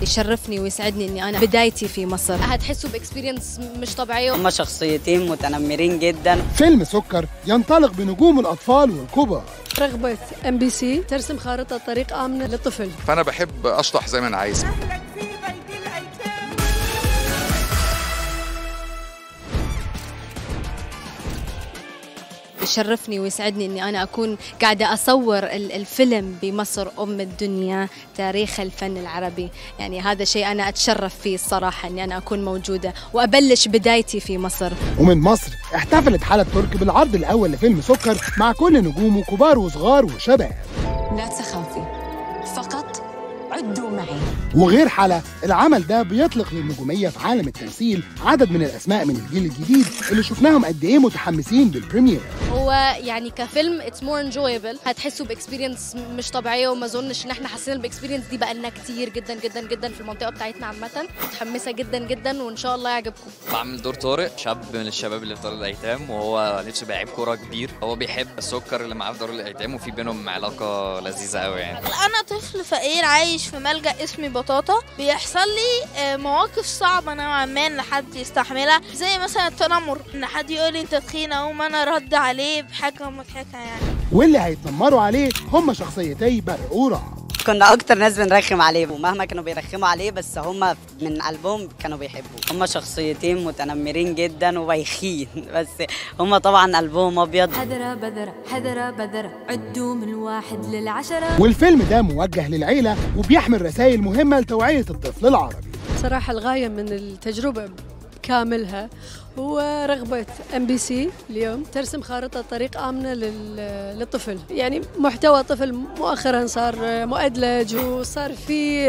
يشرفني ويسعدني اني انا بدايتي في مصر هتحسوا باكسبيرينس مش طبيعيه هما شخصيتين متنمرين جدا فيلم سكر ينطلق بنجوم الأطفال والكبار رغبة ام بي سي ترسم خارطة طريق آمنة للطفل فانا بحب اشطح زي ما انا عايز يشرفني ويسعدني اني انا اكون قاعده اصور ال- الفيلم بمصر ام الدنيا تاريخ الفن العربي يعني هذا شيء انا اتشرف فيه الصراحه اني انا اكون موجوده وابلش بدايتي في مصر ومن مصر احتفلت حالة ترك بالعرض الأول لفيلم سكر مع كل نجومه كبار وصغار وشباب لا تخافي فقط عدوا معي وغير حلا العمل ده بيطلق للنجومية في عالم التمثيل عدد من الأسماء من الجيل الجديد اللي شفناهم قد إيه متحمسين بالبريمير هو يعني كفيلم اتس مور انجويبل هتحسوا باكسبيرينس مش طبيعيه وما اظنش ان احنا حسينا باكسبيرينس دي بقالنا كتير جدا جدا جدا في المنطقه بتاعتنا عامه متحمسه جدا جدا وان شاء الله يعجبكم بعمل دور طارق شاب من الشباب اللي في دار الايتام وهو نفسه يبقى لعيب كوره كبير هو بيحب السكر اللي معاه في دار الايتام وفي بينهم علاقه لذيذه قوي يعني انا طفل فقير عايش في ملجأ اسمي بطاطا بيحصل لي آه، مواقف صعبة نوعا ما ان حد يستحملها زي مثلا التنمر ان حد يقول لي انت تخين اقوم انا رد عليه بحاجة مضحكة يعني واللي هيتنمروا عليه هم شخصيتي برق ورع كنا اكتر ناس بنرخم عليه ومهما كانوا بيرخموا عليه بس هما من قلبهم كانوا بيحبوه هما شخصيتين متنمرين جدا وبايخين بس هما طبعا قلبهم ابيض حذرة بذرة حذرة بذرة عدوا من واحد للعشرة والفيلم ده موجه للعيلة وبيحمل رسائل مهمة لتوعية الطفل العربي صراحة الغاية من التجربة كاملها هو رغبة ام بي سي اليوم ترسم خارطة طريق آمنة لل- للطفل يعني محتوى طفل مؤخرا صار مؤدلج وصار في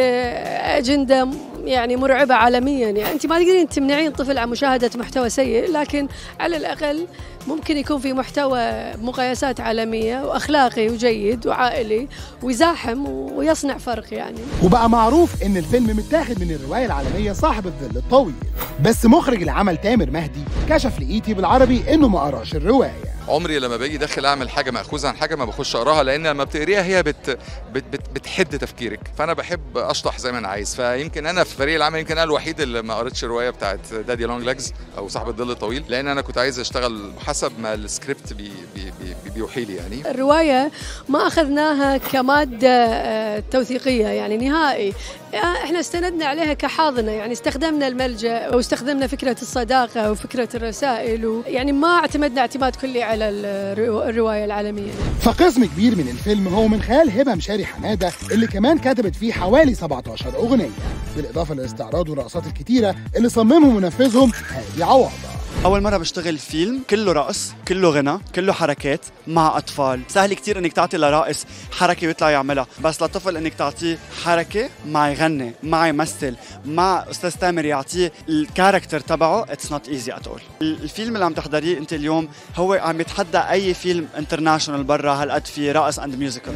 أجندة يعني مرعبة عالميا يعني أنت ما تقدرين تمنعين طفل عن مشاهدة محتوى سيء لكن على الأقل ممكن يكون في محتوى بمقايسات عالمية وأخلاقي وجيد وعائلي ويزاحم ويصنع فرق يعني وبقى معروف ان الفيلم متاخد من الروايه العالميه صاحب الظل الطويل بس مخرج العمل تامر مهدي كشف لايتي بالعربي انه ما قراش الروايه عمري لما باجي داخل اعمل حاجه ماخوذه عن حاجه ما بخش اقراها لان لما بتقريها هي بت بت بت بتحد تفكيرك فانا بحب اشطح زي ما انا عايز فيمكن انا في فريق العمل يمكن انا الوحيد اللي ما قريتش الروايه بتاعت دادي لونج ليجز او صاحب الظل الطويل لان انا كنت عايز اشتغل حسب ما السكريبت بي بي بي بيوحي لي يعني الرواية ما أخذناها كمادة آه، توثيقية يعني نهائي آه، احنا استندنا عليها كحاضنة يعني استخدمنا الملجأ واستخدمنا فكرة الصداقة وفكرة الرسائل و يعني ما اعتمدنا اعتماد كلي على الرو- الرواية العالمية فقسم كبير من الفيلم هو من خيال هبه مشاري حماده اللي كمان كتبت فيه حوالي 17 اغنيه بالاضافه للاستعراض والرقصات الكتيره اللي صممهم ونفذهم هادي عوضه أول مرة بشتغل فيلم كله رقص كله غنى كله حركات مع أطفال سهل كتير إنك تعطي لرائس حركة ويطلع يعملها بس لطفل إنك تعطيه حركة مع يغني مع يمثل مع أستاذ تامر يعطيه الكاركتر تبعه اتس نوت ايزي ات اول الفيلم اللي عم تحضريه أنت اليوم هو عم يتحدى أي فيلم انترناشونال برا هالقد في رقص اند ميوزيكال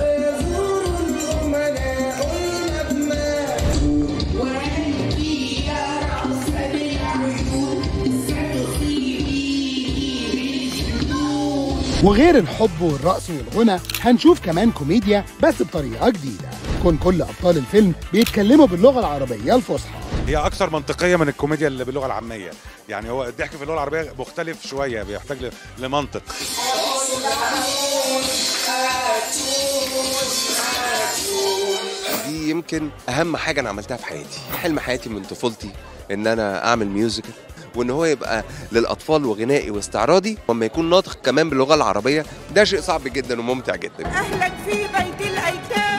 وغير الحب والرقص والغنى هنشوف كمان كوميديا بس بطريقه جديده كون كل ابطال الفيلم بيتكلموا باللغه العربيه الفصحى هي اكثر منطقيه من الكوميديا اللي باللغه العاميه يعني هو الضحك في اللغه العربيه مختلف شويه بيحتاج ل- لمنطق دي يمكن اهم حاجه انا عملتها في حياتي حلم حياتي من طفولتي ان انا اعمل ميوزيكال وان هو يبقى للاطفال وغنائي واستعراضي وما يكون ناطق كمان باللغه العربيه ده شيء صعب جدا وممتع جدا اهلك في بيت الايتام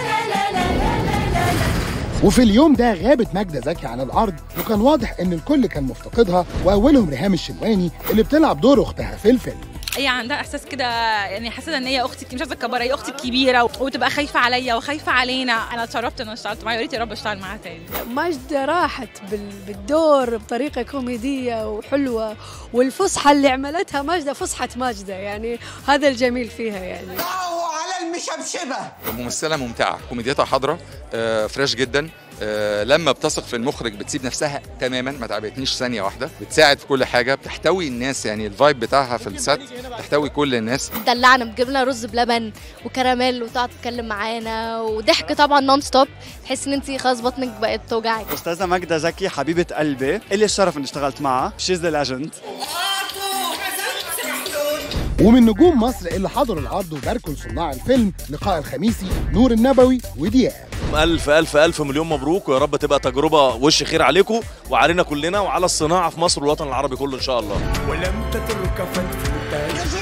وفي اليوم ده غابت ماجدة زكي عن العرض وكان واضح ان الكل كان مفتقدها واولهم ريهام الشنواني اللي بتلعب دور اختها في الفيلم هي عندها احساس كده يعني حاسه ان هي اختي مش عايزه اكبرها هي اختي الكبيره وتبقى خايفه عليا وخايفه علينا انا اتشرفت ان انا اشتغلت معاها يا ريت يا رب اشتغل معاها تاني ماجدة راحت بال- بالدور بطريقة كوميدية وحلوة والفصحى اللي عملتها ماجدة فصحى ماجدة يعني هذا الجميل فيها يعني على المشبشبه ممثله ممتعه كوميديتها حاضره آه، فريش جدا آه، لما بتثق في المخرج بتسيب نفسها تماما ما تعبتنيش ثانيه واحده بتساعد في كل حاجه بتحتوي الناس يعني الفايب بتاعها في السات تحتوي كل الناس دلعنا بتجيب لنا رز بلبن وكراميل وتقعد تتكلم معانا وضحك طبعا نون ستوب تحس ان انت خلاص بطنك بقت توجعك استاذه ماجده زكي حبيبه قلبي الي الشرف اني اشتغلت معها شيز ذا ليجند ومن نجوم مصر اللي حضروا العرض وباركوا لصناع الفيلم لقاء الخميسي نور النبوي ودياب ألف ألف ألف مليون مبروك ويا رب تبقى تجربة وش خير عليكم وعلينا كلنا وعلى الصناعة في مصر والوطن العربي كله إن شاء الله ولم تترك فتفوتك